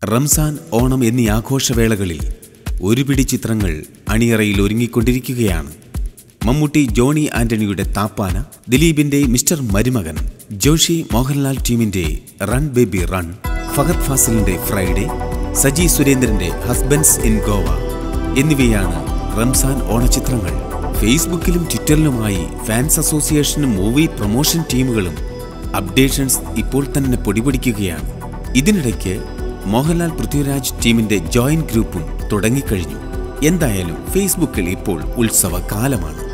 റംസാൻ ഓണം എന്നീ ആഘോഷവേളകളിൽ ഒരു പിടി ചിത്രങ്ങൾ അണിയറയിൽ ഒരുങ്ങിക്കൊണ്ടിരിക്കുകയാണ് മമ്മൂട്ടി ജോണി ആന്റണിയുടെ താപ്പാന ദിലീപിന്റെ മിസ്റ്റർ മരുമകൻ ജോഷി മോഹൻലാൽ ടീമിന്റെ റൺ ബേബി റൺ ഫഹദ് ഫാസിലിന്റെ ഫ്രൈഡേ സജി സുരേന്ദ്രന്റെ ഹസ്ബൻഡ്സ് ഇൻ ഗോവ എന്നിവയാണ് റംസാൻ ഓണച്ചിത്രങ്ങൾ ഫേസ്ബുക്കിലും ട്വിറ്ററിലുമായി ഫാൻസ് അസോസിയേഷനും മൂവി പ്രൊമോഷൻ ടീമുകളും അപ്ഡേഷൻസ് ഇപ്പോൾ തന്നെ പൊടിപൊടിക്കുകയാണ് ഇതിനിടയ്ക്ക് മോഹൻലാൽ പൃഥ്വിരാജ് ടീമിന്റെ ജോയിന്റ് ഗ്രൂപ്പും തുടങ്ങിക്കഴിഞ്ഞു എന്തായാലും ഫേസ്ബുക്കിൽ ഇപ്പോൾ ഉത്സവ കാലമാണ്